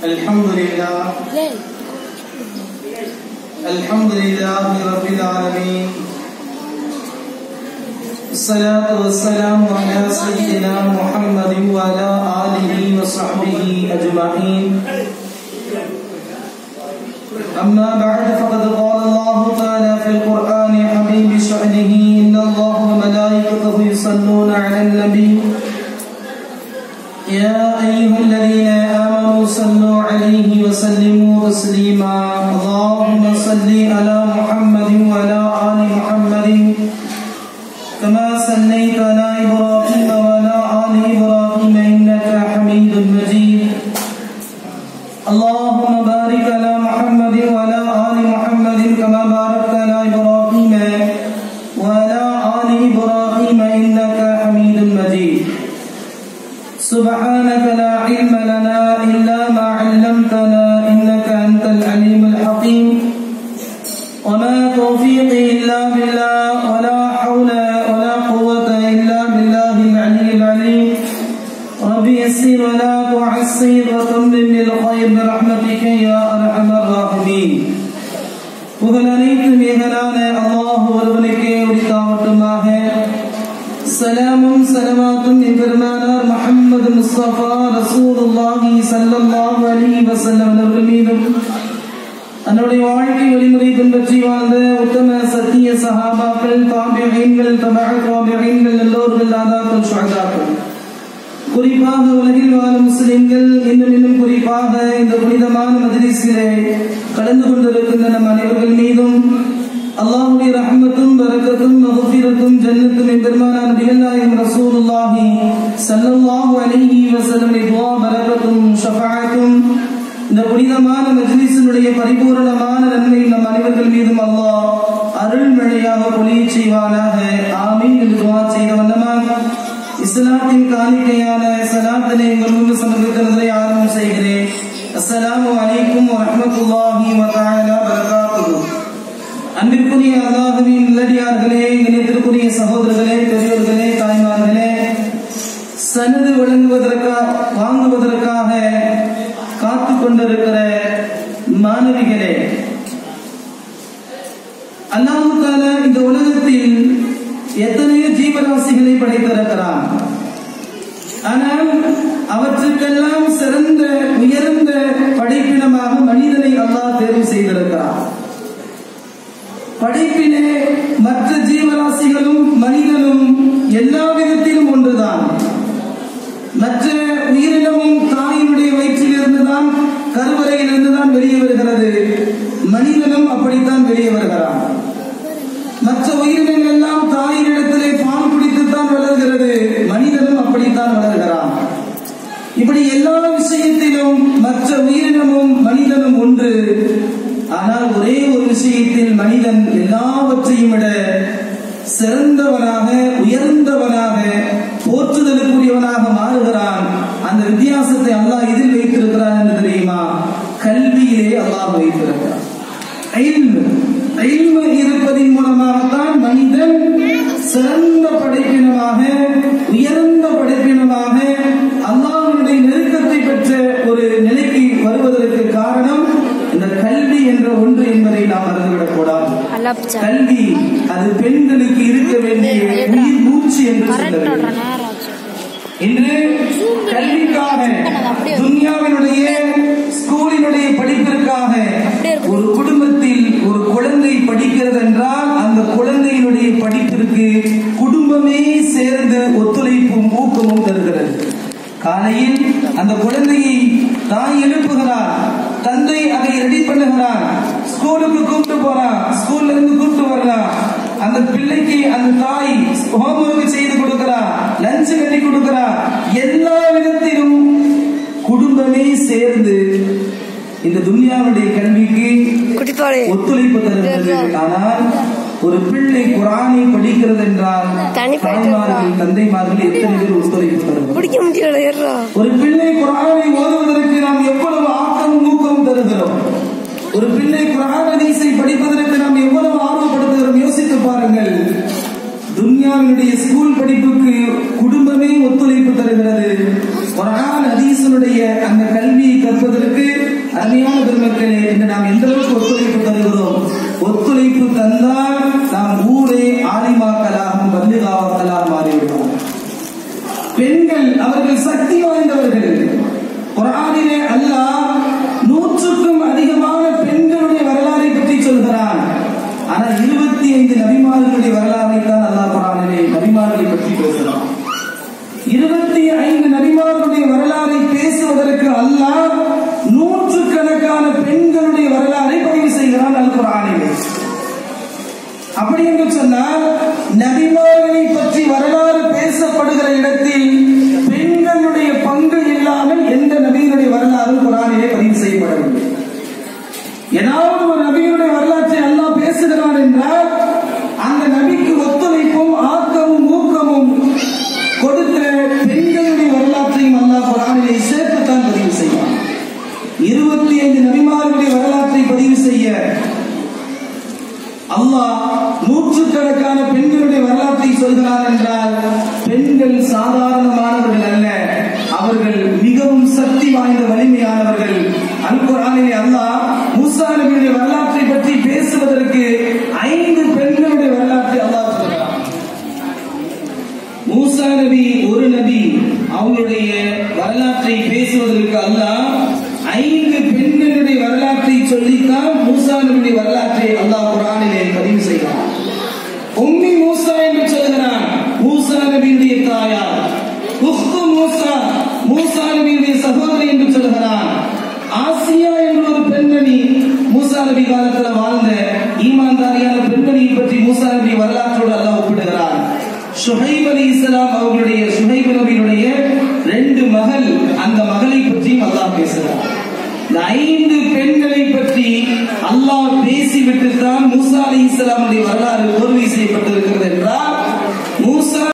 الحمد لله الحمد لله رب العالمين الصلاة والسلام على سيدنا محمد وعلى آله وصحبه أجمعين أما بعد فقد قال الله تعالى في القرآن حبيب شأنه إن الله وملائكته يصلون على النبي يا أيها الذين آمنوا صلوا عليه وسلموا تسليما اللهم صل على محمد وعلى آل محمد كما صليت على إبراهيم وعلى آل إبراهيم إنك حميد مجيد اللهم بارك على محمد وعلى آل محمد كما باركت على إبراهيم وعلى آل إبراهيم إنك حميد مجيد سبحانك لا علم لنا إلا ما علمتنا إنك أنت العليم الحكيم وما توفيقي إلا بالله ولا حول ولا قوة إلا بالله العلي العليم رب يسر ولا تعسر وتمم بالخير برحمتك يا أرحم الراحمين புகழ் அனைத்து மேகலான அல்லாஹ் ஒருவனுக்கே உரித்தாவட்டுமாக சலாமும் சலமாத்தும் எம்பெருமானார் முஹம்மது முஸ்தபா ரசூலுல்லாஹி ஸல்லல்லாஹு அலைஹி வஸல்லம் அவர்கள் மீதும் தன்னுடைய வாழ்க்கை வழிமுறை பின்பற்றி வாழ்ந்த உத்தம சத்திய சஹாபாக்கள் தாபியீன்கள் தபஅ தாபியீன்கள் எல்லோர்கள் ஆதாக்கள் சுஹதாக்கள் குறிப்பாக உலகில் வாழும் முஸ்லிம்கள் இன்னும் இன்னும் குறிப்பாக இந்த புனிதமான மஜ்லிஸிலே கலந்து கொண்டிருக்கின்ற நம் அனைவர்கள் மீதும் அல்லாஹ்வுடைய ரஹ்மத்தும் பரக்கத்தும் மகஃபிரத்தும் ஜன்னத்தும் எம்பெருமானார் நபிகள் நாயகம் ரசூலுல்லாஹி ஸல்லல்லாஹு அலைஹி வஸல்லம் துஆ பரக்கத்தும் ஷஃபாஅத்தும் இந்த புனிதமான மஜ்லிஸினுடைய பரிபூரணமான நன்மை நம் அனைவர்கள் மீதும் அல்லாஹ் அருள்மழையாக பொழியச் செய்வானாக ஆமீன் என்று துஆ செய்த வண்ணமாக இஸ்லாத்தின் காணிக்கையான சலாத்தினை உங்கள் முன்பு சமர்ப்பிக்கிறதை ஆரம்பம் செய்கிறேன் அஸ்ஸலாமு அலைக்கும் வரஹ்மத்துல்லாஹி வதஆலா பரகாத்துஹு அன்பிற்குரிய அல்லாஹுவின் நல்லடியார்களே இணையத்திற்குரிய சகோதரர்களே பெரியோர்களே தாய்மார்களே சனது வழங்குவதற்காக வாங்குவதற்காக காத்து கொண்டிருக்கிற மாணவிகளே அல்லாஹு தாலா இந்த உலகத்தில் எத்தனையோ ஜீவராசிகளை படைத்திருக்கிறான் ஆனால் அவற்றுக்கெல்லாம் சிறந்த உயர்ந்த படைப்பினமாக மனிதனை அல்லாஹ் தேர்வு செய்திருக்கிறான் படைப்பிலே மற்ற ஜீவராசிகளும் மனிதனும் எல்லா விதத்திலும் ஒன்றுதான் மற்ற உயிரினமும் தாயினுடைய வயிற்றில் இருந்துதான் கருவறையில் இருந்துதான் வெளியே வருகிறது மனிதனும் அப்படித்தான் வெளியே வருகிறான் மற்ற உயிரினங்கள் எல்லாம் தாயினிடத்திலே பால் குடித்துத்தான் வளர்கிறது மனிதனும் அப்படித்தான் வளர்கிறான் இப்படி எல்லா விஷயத்திலும் மற்ற உயிரினமும் மனிதனும் ஒன்று ஆனால் ஒரே ஒரு விஷயத்தில் மனிதன் எல்லாவற்றையும் விட சிறந்தவனாக உயர்ந்தவனாக போற்றுதலுக்குரியவனாக மாறுகிறான் அந்த வித்தியாசத்தை அல்லாஹ் இதில் வைத்திருக்கிறான் என்று தெரியுமா கல்வியிலே அல்லாஹ் வைத்திருக்கிறான் இருப்பதின் மூலமாகத்தான் மனிதன் சிறந்த படைப்பினமாக உயர்ந்த படைப்பினமாக அல்லாஹனுடைய நெருக்கத்தை பெற்ற ஒரு நிலைக்கு வருவதற்கு காரணம் இந்த கல்வி என்ற ஒன்று என்பதை நாம் மறந்துவிடக் கூடாது கல்வி அது பெண்களுக்கு இருக்க வேண்டிய உயிர் மூச்சு என்று சொல்லுகிறது இன்று கல்விக்காக துன்யாவினுடைய ஸ்கூலினுடைய படிப்பிற்காக ஒரு குடும்பத்தில் ஒரு குழந்தை படிக்கிறது என்றால் அந்த குழந்தையினுடைய படிப்பிற்கு குடும்பமே சேர்ந்த ஒத்துழைப்பும் ஊக்கமும் தருகிறது காலையில் அந்த குழந்தையை தாய் எழுப்புகிறார் தந்தை அதை ரெடி பண்ணுகிறார் ஸ்கூலுக்கு கூப்பிட்டு போறான் ஸ்கூல்ல இருந்து கூப்பிட்டு வர்றான் அந்த பிள்ளைக்கு அந்த தாய் ஹோம்ஒர்க் செய்து கொடுக்கிறா லஞ்ச் கட்டி கொடுக்கிறா எல்லா விதத்திலும் குடும்பமே சேர்ந்து இந்த துன்யாவுடைய கல்விக்கு ஒத்துழைப்பு தருகிறது ஆனால் ஒரு பிள்ளை குரானை படிக்கிறது என்றால் தாய்மார்கள் தந்தைமார்கள் எத்தனை பேர் ஒத்துழைப்பு தருகிறது ஒரு பிள்ளை குரானை ஓதுவதற்கு நாம் எவ்வளவு ஆக்கம் ஊக்கம் தருகிறோம் ஒரு பிள்ளை குரான் ஹதீஸை படிப்பதற்கு நாம் எவ்வளவு ஆர்வப்படுத்துகிறோம் யோசித்து பாருங்கள் துன்யாவினுடைய ஸ்கூல் படிப்புக்கு குடும்பமே ஒத்துழைப்பு தருகிறது குரான் ஹதீஸனுடைய அந்த கல்வியை கற்பதற்கு அருமையான பெருமக்களே இன்று நாம் எந்த அளவுக்கு ஒத்துழைப்பு தருகிறோம் ஒத்துழைப்பு தந்தால் நாம் ஊரே ஆலிமாக்களாகவும் பல்லிகாவர்களாக மாறிவிடுவோம் பெண்கள் அவர்கள் சக்தி வாய்ந்தவர்கள் குரானிலே அல்லாஹ் நூற்றுக்கும் அதிகமான பெண்களுடைய வரலாறை பற்றி சொல்கிறான் ஆனால் இருபத்தி ஐந்து நபிமார்களுடைய வரலாறை தான் அல்லாஹ் குரானிலே நபிமார்களை பற்றி பேசுகிறான் இருபத்தி ஐந்து நபிமார்களுடைய வரலாறை பேசுவதற்கு அல்லாஹ் நூற்றுக்கணக்கான பெண்களுடைய வரலாறை பதிவு செய்கிறான் அல் குரானிலே அப்படி என்று சொன்னால் நபிமார்களை பற்றி வரலாறு பேசப்படுகிற இடத்தில் பெண்களுடைய பங்கு இல்லாமல் எந்த நபியினுடைய வரலாறும் குரானிலே பதிவு செய்யப்படவில்லை ஏதாவது ஒரு நபியினுடைய வரலாற்றை அல்லாஹ் பேசுகிறான் என்றால் அந்த நபிக்கு ஒத்துழைப்பும் ஆக்கமும் ஊக்கமும் கொடுத்த பெண்களுடைய வரலாற்றையும் அல்லாஹ் குரானிலே சேர்த்துத்தான் பதிவு செய்வான் இருபத்தி ஐந்து நபிமார்களுடைய வரலாற்றை பதிவு செய்ய அல்லாஹ் நூற்றுக்கணக்கான பெண்களுடைய வரலாற்றை சொல்கிறார் என்றால் பெண்கள் சாதாரணமானவர்கள் அல்ல அவர்கள் மிகவும் சக்தி வாய்ந்த வலிமையானவர்கள் அல் குரானிலே அல்லாஹ் மூசா நபியுடைய வரலாற்றை பற்றி பேசுவதற்கு ஐந்து பெண்களுடைய வரலாற்றை அல்லாஹ் சொல்கிறார் மூசா நபி ஒரு நபி அவங்களுடைய வரலாற்றை பேசுவதற்கு அல்லாஹ் ஐந்து பெண்களுடைய வரலாற்றை சொல்லித்தான் மூசா நபியுடைய வரலாற்றை அல்லாஹ் குரானிலே பதிவு செய்கிறார் உம்மி மூசா என்று சொல்கிறான் மூசா நபியுடைய தாயார் உஹ்து மூசா மூசா நபியுடைய சகோதரி என்று சொல்கிறான் ஆசியா என்ற ஒரு பெண்மணி மூசா நபி காலத்தில் வாழ்ந்த ஈமான்தாரியான பெண்மணியை பற்றி மூசா நபி வரலாற்றோடு அல்லாஹ் ஒப்பிடுகிறான் சுஹைப் அலி இஸ்லாம் அவர்களுடைய சுஹைப் நபியினுடைய ரெண்டு மகள் அந்த மகளை பற்றியும் அல்லாஹ் பேசுகிறார் இந்த ஐந்து பெண்களை பற்றி அல்லாஹ் பேசிவிட்டு தான் மூசா அலி இஸ்லாமுடைய வரலாறு